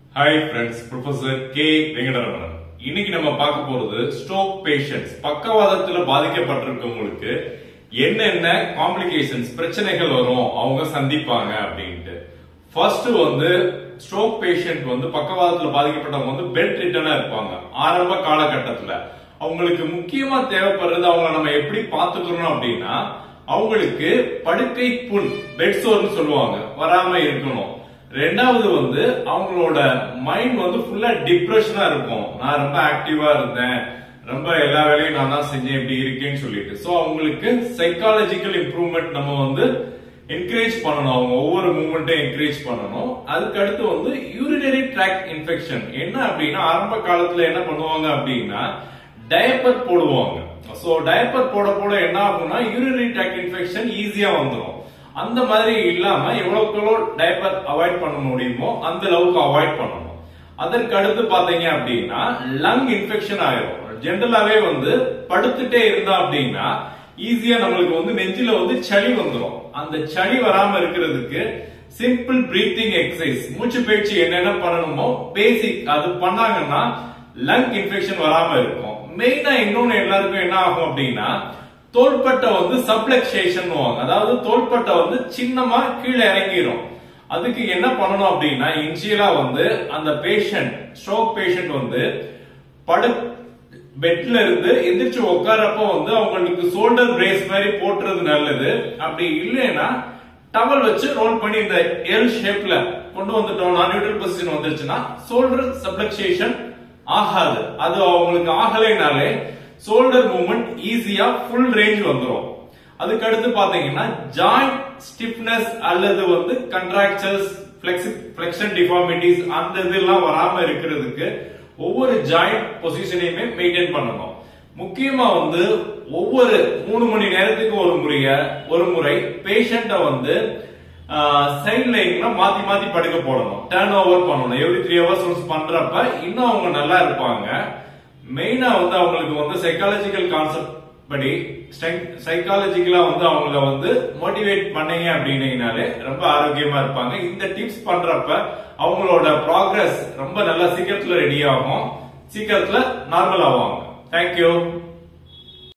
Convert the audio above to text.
hi friends professor K Venkataramanan இன்னைக்கு நம்ம பார்க்க போறது ஸ்ட்ரோக் பேஷண்ட்ஸ் பக்கவாதத்துல பாதிக்கப்பட்டிருக்கவங்களுக்கு என்னென்ன காம்ப்ளிகேஷன்ஸ் பிரச்சனைகள் வரும் அவங்க சந்திப்பாங்க அப்படின்ட்டு ஃபர்ஸ்ட் வந்து ஸ்ட்ரோக் பேஷண்ட் வந்து பக்கவாதத்துல பாதிக்கப்பட்டவங்க வந்து பெட் ரிட்டனா இருப்பாங்க ஆரம்ப காலகட்டத்துல அவங்களுக்கு முக்கியமா தேவைப்படுறது அவங்கள நம்ம எப்படி பாத்துக்கிறோம் அப்படின்னா அவங்களுக்கு படுக்கை புண் பெட் சோர்னு சொல்லுவாங்க வராம இருக்கணும் ரெண்டாவது வந்து அவங்களோட மைண்ட் வந்து ஃபுல்லா டிப்ரெஷனா இருக்கும் நான் ரொம்ப ஆக்டிவா இருந்தேன் ரொம்ப எல்லா வேலையும் நான் தான் செஞ்சேன் இப்படி இருக்கேன்னு சொல்லிட்டு சோ அவங்களுக்கு சைக்காலஜிக்கல் இம்ப்ரூவ்மெண்ட் நம்ம வந்து என்கரேஜ் பண்ணணும் அவங்க ஒவ்வொரு மூமெண்ட்டும் என்கரேஜ் பண்ணணும் அதுக்கு அடுத்து வந்து யூரினரி ட்ராக் இன்ஃபெக்ஷன் என்ன அப்படின்னா ஆரம்ப காலத்துல என்ன பண்ணுவாங்க அப்படின்னா டயப்பர் போடுவாங்க சோ டயப்பர் போட போட என்ன ஆகும்னா யூரினரி ட்ராக் இன்ஃபெக்ஷன் ஈஸியா வந்துடும் அந்த மாதிரி இல்லாம எவ்வளவுக்கு எவ்வளவு டயப்பர் அவாய்ட் பண்ண முடியுமோ அந்த அளவுக்கு அவாய்ட் பண்ணணும் அதற்கு அடுத்து பாத்தீங்க அப்படின்னா லங் இன்ஃபெக்ஷன் ஆயிரும் ஜென்ரலாவே வந்து படுத்துட்டே இருந்தா அப்படின்னா ஈஸியா நம்மளுக்கு வந்து நெஞ்சில வந்து சளி வந்துடும் அந்த சளி வராம இருக்கிறதுக்கு சிம்பிள் பிரீத்திங் எக்ஸசைஸ் மூச்சு பயிற்சி என்னென்ன பண்ணணுமோ பேசிக் அது பண்ணாங்கன்னா லங் இன்ஃபெக்ஷன் வராம இருக்கும் மெயினா இன்னொன்னு எல்லாருக்கும் என்ன ஆகும் அப்படின்னா தோள்பட்டை வந்து சப்ளக்சேஷன் அதாவது தோள்பட்டை வந்து சின்னமா கீழே இறங்கிரும் அதுக்கு என்ன பண்ணணும் அப்படின்னா இனிஷியலா வந்து அந்த பேஷண்ட் ஸ்ட்ரோக் பேஷண்ட் வந்து படு பெட்ல இருந்து எந்திரிச்சு உட்காரப்ப வந்து அவங்களுக்கு சோல்டர் பிரேஸ் மாதிரி போட்டுறது நல்லது அப்படி இல்லைன்னா டவல் வச்சு ரோல் பண்ணி இந்த எல் ஷேப்ல கொண்டு வந்துட்டோம் நான் நியூட்ரல் பொசிஷன் வந்துருச்சுன்னா சோல்டர் சப்ளக்சேஷன் ஆகாது அது அவங்களுக்கு ஆகலைனாலே ஷோல்டர் மூவ்மெண்ட் ஈஸியா ஃபுல் ரேஞ்ச் வந்துரும் அதுக்கு அடுத்து பாத்தீங்கன்னா ஜாயிண்ட் ஸ்டிஃப்னஸ் அல்லது வந்து கண்ட்ராக்சர்ஸ் பிளெக்ஷன் டிஃபார்மிட்டிஸ் அந்த இதெல்லாம் வராம இருக்கிறதுக்கு ஒவ்வொரு ஜாயிண்ட் பொசிஷனையுமே மெயின்டைன் பண்ணணும் முக்கியமா வந்து ஒவ்வொரு மூணு மணி நேரத்துக்கு ஒரு முறைய ஒரு முறை பேஷண்ட வந்து சைட் லைன்ல மாத்தி மாத்தி படுக்க போடணும் டர்ன் ஓவர் பண்ணணும் எவ்ரி த்ரீ ஹவர்ஸ் ஒன்ஸ் பண்றப்ப இன்னும் அவங்க நல்லா இருப்பாங்க மெயினா வந்து அவங்களுக்கு வந்து சைக்காலஜிக்கல் கான்செப்ட் படி சைக்காலஜிக்கலா வந்து அவங்கள வந்து மோட்டிவேட் பண்ணீங்க அப்படின்னீங்கனாலே ரொம்ப ஆரோக்கியமா இருப்பாங்க இந்த டிப்ஸ் பண்றப்ப அவங்களோட ப்ராக்ரஸ் ரொம்ப நல்லா சீக்கிரத்துல ரெடி ஆகும் சீக்கிரத்துல நார்மல் ஆவாங்க தேங்க்யூ